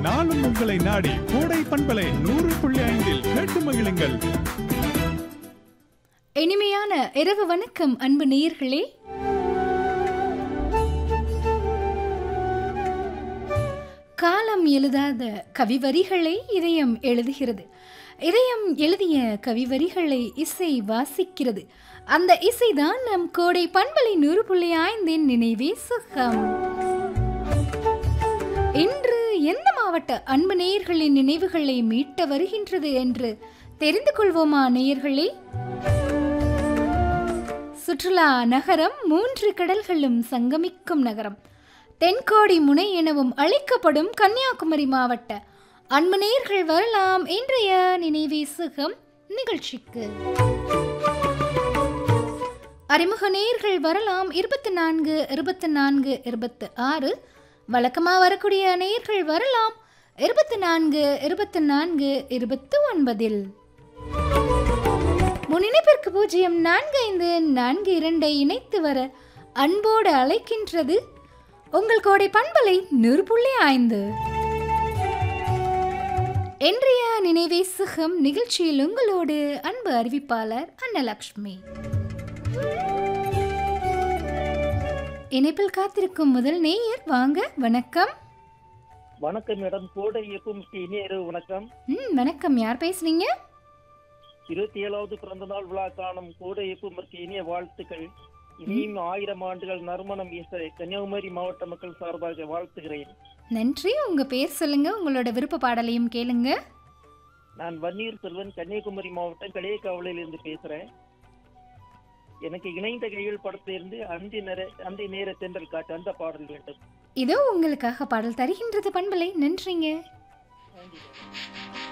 நாளும் உங்களை நாடி கோடை பண்பலை நூறு புள்ளி ஐந்தில் கேட்டு மகிழுங்கள் இனிமையான இரவு வணக்கம் அன்பு நேயர்களே காலம் எழுதாத கவிவரிகளை இதயம் எழுதுகிறது இதயம் எழுதிய கவிவரிகளை இசை வாசிக்கிறது அந்த இசைதான் நம் கோடை பண்பலை நூறு புள்ளி ஐந்தின் நினைவே சுகம் இன்று எந்த மாவட்ட அன்பு நேயர்களின் நினைவுகளை மீட்ட வருகின்றது என்று தெரிந்து கொள்வோமா நேயர்களே சுற்றுலா நகரம் மூன்று கடல்களும் சங்கமிக்கும் நகரம் தென்கோடி முனை எனவும் அழைக்கப்படும் கன்னியாகுமரி மாவட்ட அன்பு நேயர்கள் வரலாம் இன்றைய நினைவே சுகம் நிகழ்ச்சிக்கு அறிமுக நேயர்கள் வரலாம் இருபத்தி நான்கு இருபத்தி நான்கு இருபத்தி ஆறு வழக்கமாக வரக்கூடிய நேயர்கள் வரலாம் இருபத்தி நான்கு இருபத்தி நான்கு இருபத்தி ஒன்பதில் முன்னிணைப்பிற்கு பூஜ்ஜியம் நான்கு ஐந்து நான்கு இரண்டை இணைத்து வர அன்போடு அழைக்கின்றது உங்கள் கோடை பண்பலை நூறு புள்ளி ஐந்து இன்றைய நினைவே சுகம் நிகழ்ச்சியில் உங்களோடு அன்பு அறிவிப்பாளர் அன்னலக்ஷ்மி இணைப்பில் காத்திருக்கும் முதல் நேயர் வாங்க வணக்கம் வணக்கம் மேடம் கோடை எப்பவும் இனிய இரவு வணக்கம் ம் வணக்கம் யார் பேசுறீங்க இருபத்தி ஏழாவது பிறந்த நாள் விழா காணும் கோடை எப்பவும் இனிய வாழ்த்துக்கள் இனியும் ஆயிரம் ஆண்டுகள் நறுமணம் வீச கன்னியாகுமரி மாவட்ட மக்கள் சார்பாக வாழ்த்துகிறேன் நன்றி உங்க பேர் சொல்லுங்க உங்களோட விருப்ப பாடலையும் கேளுங்க நான் வன்னியூர் செல்வன் கன்னியாகுமரி மாவட்டம் களியக்காவலில் இருந்து பேசுறேன் எனக்கு இணைந்த கைகள் படத்திலிருந்து அந்தி நேர அந்தி நேர தென்றல் காட்டு அந்த பாடல் வேண்டும் இதோ உங்களுக்காக பாடல் தருகின்றது பண்பலை நன்றிங்க நன்றி.